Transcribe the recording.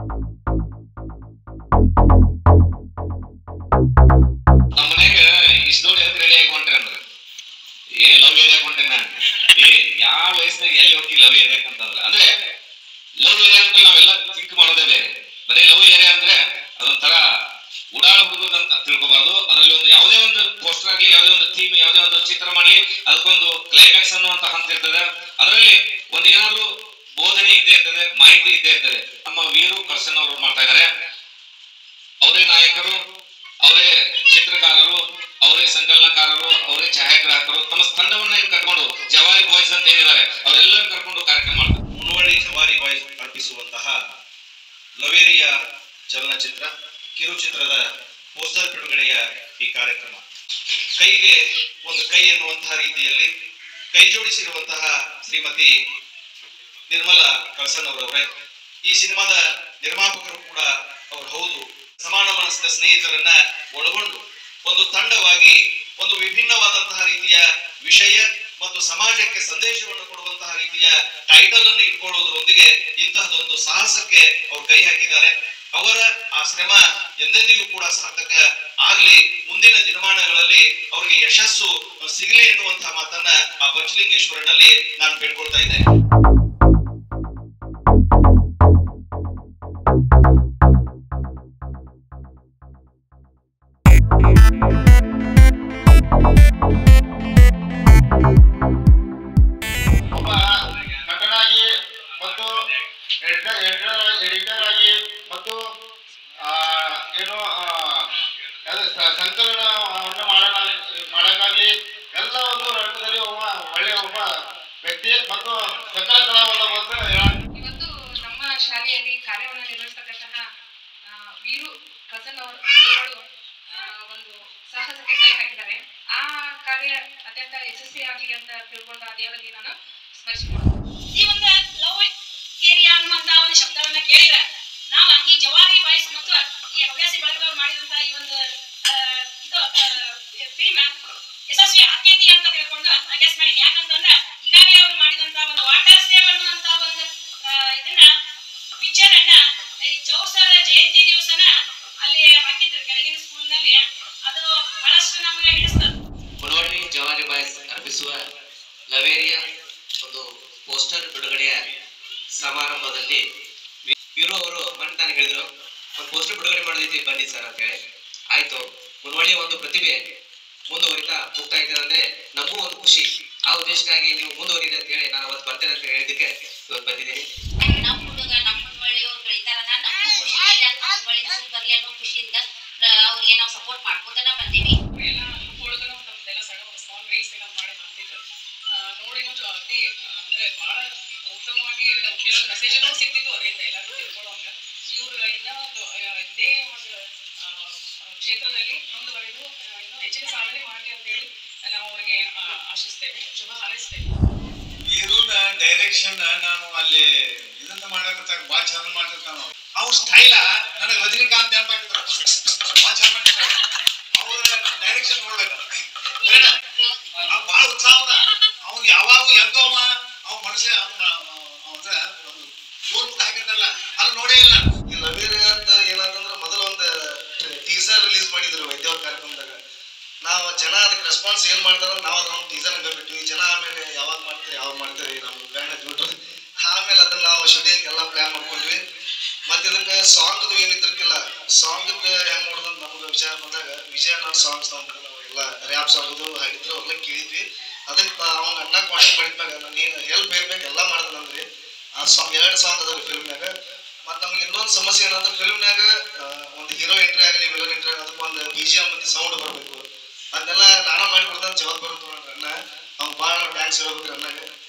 ನಮ್ಮ ಮನೆಗೆ ಇಷ್ಟ ನೋಡಿ ಅದಕ್ಕೆ ರೆಡಿ ಆಗಿ ಹೊಂಟ್ರಿ ಅಂದ್ರೆ ಏ ಲವ್ ಏರಿಯಾಕ್ ಹೊಂಟೇನ ಏ ಯಾವ ವಯಸ್ಸಿನಾಗ ಎಲ್ಲಿ ಹೋಗಿ ಲವ್ ಏರಿಯಾಕ್ ಅಂತಂದ್ರೆ ಅಂದ್ರೆ ಲವ್ ಏರಿಯಾ ಅಂತ ನಾವೆಲ್ಲ ಥಿಂಕ್ ಮಾಡೋದೇ ಬೇರೆ ಬರೀ ಲವ್ ಏರಿಯಾ ಅಂದ್ರೆ ಅದೊಂಥರ ಉಡಾಳ ಹುಡುಗರು ಅಂತ ತಿಳ್ಕೊಬಾರ್ದು ಅದರಲ್ಲಿ ಒಂದು ಯಾವುದೇ ಒಂದು ಪೋಸ್ಟರ್ ಆಗಲಿ ಯಾವುದೇ ಒಂದು ಥೀಮ್ ಯಾವುದೇ ಒಂದು ಚಿತ್ರ ಮಾಡಲಿ ಅದಕ್ಕೊಂದು ಕ್ಲೈಮ್ಯಾಕ್ಸ್ ಅನ್ನುವಂತ ಹಂತ ಇರ್ತದೆ ಅದರಲ್ಲಿ ಒಂದು ಏನಾದ್ರು ಬೋಧನೆ ಇದ್ದೇ ಇರ್ತದೆ ಮಾಹಿತಿ ಇದ್ದೇ ಇರ್ತದೆ ನಮ್ಮ ವೀರು ಕರ್ಸನ್ ಅವರು ಮಾಡ್ತಾ ಇದ್ದಾರೆ ಅವರೇ ನಾಯಕರು ಅವರೇ ಚಿತ್ರಕಾರರು ಅವರೇ ಸಂಕಲನಕಾರರು ಅವರೇ ಛಾಯಾಗ್ರಾಹಕರು ತಮ್ಮ ತಂಡವನ್ನ ಏನ್ ಕಟ್ಕೊಂಡು ಜವಾರಿ ಬಾಯ್ಸ್ ಅಂತ ಏನಿದ್ದಾರೆ ಅವರೆಲ್ಲರೂ ಕರ್ಕೊಂಡು ಕಾರ್ಯಕ್ರಮ ಮಾಡ್ತಾರೆ ಮುನ್ವಳ್ಳಿ ಜವಾರಿ ಬಾಯ್ಸ್ ಅರ್ಪಿಸುವಂತಹ ಲವೇರಿಯ ಚಲನಚಿತ್ರ ಕಿರುಚಿತ್ರದ ಪೋಸ್ಟರ್ ಬಿಡುಗಡೆಯ ಈ ಕಾರ್ಯಕ್ರಮ ಕೈಗೆ ಒಂದು ಕೈ ಎನ್ನುವಂತಹ ರೀತಿಯಲ್ಲಿ ಕೈ ಜೋಡಿಸಿರುವಂತಹ ಶ್ರೀಮತಿ ನಿರ್ಮಲಾ ಕಳ್ಸನ್ ಅವರವರೇ ಈ ಸಿನಿಮಾದ ನಿರ್ಮಾಪಕರು ಕೂಡ ಅವರು ಹೌದು ಸಮಾನ ಮನಸ್ಸಿನ ಸ್ನೇಹಿತರನ್ನ ಒಳಗೊಂಡು ಒಂದು ತಂಡವಾಗಿ ಒಂದು ವಿಭಿನ್ನವಾದಂತಹ ರೀತಿಯ ವಿಷಯ ಮತ್ತು ಸಮಾಜಕ್ಕೆ ಸಂದೇಶವನ್ನು ಕೊಡುವಂತಹ ರೀತಿಯ ಟೈಟಲ್ ಅನ್ನು ಇಟ್ಕೊಳ್ಳೋದ್ರೊಂದಿಗೆ ಇಂತಹದೊಂದು ಸಾಹಸಕ್ಕೆ ಅವರು ಕೈ ಹಾಕಿದ್ದಾರೆ ಅವರ ಆ ಶ್ರಮ ಎಂದೆಂದಿಗೂ ಕೂಡ ಸಾರ್ಥಕ ಆಗ್ಲಿ ಮುಂದಿನ ದಿನಮಾನಗಳಲ್ಲಿ ಅವರಿಗೆ ಯಶಸ್ಸು ಸಿಗಲಿ ಎನ್ನುವಂತಹ ಮಾತನ್ನ ಆ ಪಂಚಲಿಂಗೇಶ್ವರನಲ್ಲಿ ನಾನು ಬೇಡ್ಕೊಳ್ತಾ ಇದ್ದೇನೆ ಒಬ್ಬ ನಟನಾಗಿ ಮತ್ತು ಎಡಿಟರ್ ಎಡಿಟರ್ ಆಗಿ ಮತ್ತು ಆ, ಏನು ಆ, ಅದು ಸ- ಸಂಕಲನವನ್ನು ಮಾಡೋಣ ಮಾಡೋಕ್ಕಾಗಲಿ ಎಲ್ಲ ಒಂದು ರಂಗದಲ್ಲಿ ಒಬ್ಬ ಒಳ್ಳೆಯ ಒಬ್ಬ ವ್ಯಕ್ತಿ ಮತ್ತು ಸಕಲ ಕಲಾವಲ್ಲಭ ಅಂತ ಹೇಳ- ಇವತ್ತು ನಮ್ಮ ಶಾಲೆಯಲ್ಲಿ ಕಾರ್ಯವನ್ನು ನಿರ್ವಹಿಸತಕ್ಕಂತಹ ಆ, ವೀರು ಪ್ರಸನ್ನ ಅವರು ಗುರುಗಳು, ಆ, ಒಂದು ಸಾಹಸಕ್ಕೆ ಕೈ ಹಾಕಿದ್ದಾರೆ ಆ ಕಾರ್ಯ ಅತ್ಯಂತ ಯಶಸ್ವಿಯಾಗಲಿ ಅಂತ ತಿಳ್ಕೊಂಡು ಆ ದೇವರಲ್ಲಿ ನಾನು ಸ್ಮರಿಸಿಕೊಂಡು ಈ ಒಂದು ಲವ್ ಏರಿಯಾ ಅನ್ನುವಂತ ಒಂದು ಶಬ್ದವನ್ನ ಕೇಳಿದ್ರೆ ನಾವ ಈ ಜವಾರಿ ಬಾಯ್ಸ್ ಮತ್ತು ಈ ಹವ್ಯಾಸಿ ಬಳಗದವ್ರು ಮಾಡಿದಂತ ಈ ಒಂದು ಆ, ಇದು ಫಿಲ್ಮ್ ಯಶಸ್ವಿ ಆಕೈತಿ ಅಂತ ತಿಳ್ಕೊಂಡು ಗೆಸ್ ಮಾಡಿದ್ವಿ ಯಾಕಂತಂದ್ರೆ ಈಗಾಗಲೇ ಅವ್ರು ಮಾಡಿದಂತ ಒಂದು ವಾಟರ್ ಸೇವ್ ಅನ್ನುವಂತ ಒಂದು ಆ, ಇದನ್ನ ಪಿಕ್ಚರ್ ಅನ್ನ ಈ ಜೋಸರ ಜಯಂತಿ ದಿವಸನ ಅಲ್ಲಿ ಹಾಕಿದ್ರು ಕೆಳಗಿನ ಸ್ಕೂಲ್ ನಲ್ಲಿ ಅದು ಬಹಳಷ್ಟು ನಮಗೆ ಹಿಡಿಸ್ತದೆ ಮುನವಳ್ಳಿ ಜವಾರಿ ಬಾಯ್ಸ್ ಅರ್ಪಿಸುವ ಲವೇರಿಯ ಒಂದು ಪೋಸ್ಟರ್ ಬಿಡುಗಡೆಯ ಸಮಾರಂಭದಲ್ಲಿ ವಿ- ವೀರು ಅವರು ಮೊನ್ನೆ ತಾನು ಹೇಳಿದ್ರು ಒಂದು ಪೋಸ್ಟರ್ ಬಿಡುಗಡೆ ಮಾಡೋದೈತಿ ಬನ್ನಿ ಸರ್ ಅಂತ ಹೇಳಿ ಆಯ್ತು ಮುನವಳ್ಳಿ ಒಂದು ಪ್ರತಿಭೆ ಮುಂದುವರಿತಾ ಹೋಗ್ತಾ ಇದ್ದಾರೆ ಅಂದ್ರೆ ನಮಗೂ ಒಂದು ಖುಷಿ ಆ ಉದ್ದೇಶಕ್ಕಾಗಿ ನೀವು ಮುಂದುವರಿದೆ ಅಂತ ಹೇಳಿ ನಾನು ಅವತ್ತು ಬರ್ತೇನೆ ಅಂತ ಹೇಳಿದ್ದಕ್ಕೆ ಇವತ್ತು ಬಂದಿದ್ದೀನಿ ನಮ್ಮ ಹುಡುಗ ನಮ್ಮ ಮುನ್ವಳ್ಳಿಯವ್ರು ಬೆಳಿತಾರಲ್ಲ ನಮಗೂ ಖುಷಿ ಇಲ್ಲ ಮುನ್ವಳ್ಳಿ ಹೆಸರು ಬರ್ಲಿ ಅನ್ನೋ ಖುಷಿಯಿಂದ ಆ, ಅವ್ರಿಗೆ ನಾವು ಸಪೋರ್ಟ್ ಮಾಡ್ಕೊತಾನೆ ಬಂದೀವಿ ಎಲ್ಲ ಹುಡುಗರು ತಮ್ಮದೆಲ್ಲ ಸಣ್ಣ ಸ್ಮಾಲ್ ರೈಸ್ ಎಲ್ಲ ಮಾಡಿ ಮಾಡ್ತಿದ್ರು ನೋಡಿನೂ ಅತಿ ಅಂದ್ರೆ ಬಹಳ ಉತ್ತಮವಾಗಿ ಕೆಲವು ಮೆಸೇಜ್ಗಳು ಸಿಗ್ತಿದ್ವು ಅದರಿಂದ ಎಲ್ಲರೂ ತಿಳ್ಕೊಳ್ಳೋಂಗ ಇವರು ಇನ್ನ ಒಂದು ಆ, ಇದೇ ಒಂದು ಆ, ಕ್ಷೇತ್ರದಲ್ಲಿ ಮುಂದುವರೆದು ಆ, ಇನ್ನೂ ಹೆಚ್ಚಿನ ಸಾಧನೆ ಮಾಡಲಿ ಅಂತ ಹೇಳಿ ನಾವು ಅವರಿಗೆ ಆ, ಆಶಿಸ್ತೇವೆ ಶುಭ ಹಾರೈಸ್ತೇವೆ ವೀರುನ ಡೈರೆಕ್ಷನ್ ನಾನು ಅಲ್ಲಿ ಇದನ್ನ ಮಾಡಕತ್ತಾಗ ಭಾಳ ಚಂದ ಮಾಡ್ತಿರ್ತಾನ ಅವ್ರ ಸ್ಟೈಲ ನನಗೆ ರಜನಿಕಾಂತ್ ನೆನಪಾಗಿದ್ರು ಭಾಳ ಚಂದ ಮಾಡ್ತಿರ್ತಾನೆ ಅವ್ರ ಡೈರೆಕ್ಷನ್ ನೋಡ್ಬೇಕು ಕರೆನ? ಅವ್ ಭಾಳ ಉತ್ಸಾಹ ಅದ ಅವ್ನು ಯಾವಾಗ ಎಂದೋ ಅವ ಅವ್ನ ಮನುಷ್ಯ ಅವನ ಒಂದು ಜೋರ್ ಮುಖ ಹಾಕಿರ್ತಾನಲ್ಲ ಅಲ್ಲಿ ನೋಡೇ ಇಲ್ಲ ಈ ಲವೇರಿ ಅಂತ ಏನಂತಂದ್ರೆ ಮೊದಲು ಒಂದು ಟೀಸರ್ ರಿಲೀಸ್ ಮಾಡಿದ್ರು ವೈದ್ಯವ್ರ ಕಾರ್ಯಕ್ರಮದಾಗ ನಾವು ಜನ ಅದಕ್ಕೆ ರೆಸ್ಪಾನ್ಸ್ ಏನ್ ಮಾಡ್ತಾರ ನಾವು ಅದನ್ನ ಟೀಸರ್ ಬಿಟ್ವಿ ಜನ ಆಮೇಲೆ ಯಾವಾಗ ಮಾಡ್ತೀರಿ ಯಾವಾಗ ಮಾಡ್ತೀರಿ ನಮ್ಗೆ ಬ್ಯಾಂಡ್ ಹಚ್ಬಿಟ್ರು ಆಮೇಲೆ ಅದನ್ನ ನಾವು ಶೂಟಿಂಗ್ ಎಲ್ಲ ಪ್ಲಾನ್ ಮಾಡ್ಕೊಂಡ್ವಿ ಮತ್ತೆ ಇದಕ್ಕೆ ಸಾಂಗ್ ಏನಿದ್ರಕ್ಕಿಲ್ಲ ಸಾಂಗ್ ಹೆಂಗ್ ಮಾಡೋದು ನಮ್ಗೆ ವಿಚಾರ ಬಂದಾಗ ವಿಜಯ ಅನ್ನೋ ಸಾಂಗ್ಸ್ ಎಲ್ಲ ರ್ಯಾಪ್ ಸಾಂಗ್ ಹಾಡಿದ್ರು ಅವೆಲ್ಲ ಕೇಳಿದ್ವಿ ಅದಕ್ಕೆ ಅವ್ನ ಅಣ್ಣ ಕಾಂಟ್ಯಾಕ್ಟ್ ಮಾಡಿದ್ಮ್ಯಾಗ ನಾನು ಏನು ಹೆಲ್ಪ್ ಇರ್ಬೇಕು ಎಲ್ಲ ಮಾಡ್ತಾನಂದ್ರಿ ಆ ಸಾಂಗ್ ಎರಡು ಸಾಂಗ್ ಅದಾವ ಫಿಲ್ಮ್ನಾಗ ಮತ್ತೆ ನಮ್ಗೆ ಇನ್ನೊಂದು ಸಮಸ್ಯೆ ಏನಂದ್ರೆ ಫಿಲ್ಮ್ನಾಗ ಒಂದು ಹೀರೋ ಎಂಟ್ರಿ ಆಗಲಿ ವಿಲನ್ ಎಂಟ್ರಿ ಅದಕ್ಕೆ ಒಂದು ಬಿ ಜಿ ಎಮ್ ಮತ್ತೆ ಸೌಂಡ್ ಬರಬೇಕು ಅದನ್ನೆಲ್ಲ ನಾನ ಮಾಡಿಕೊಡ್ತಾನೆ ಜವಾಬ್ದಾರಿ ತಗೊಂಡ್ರೆ ಅಣ್ಣ ಅವ್ನು ಭಾಳ ಥ್ಯಾಂಕ್ಸ್ ಹೇಳ್ಬೇಕು ಅಣ್ಣಗೆ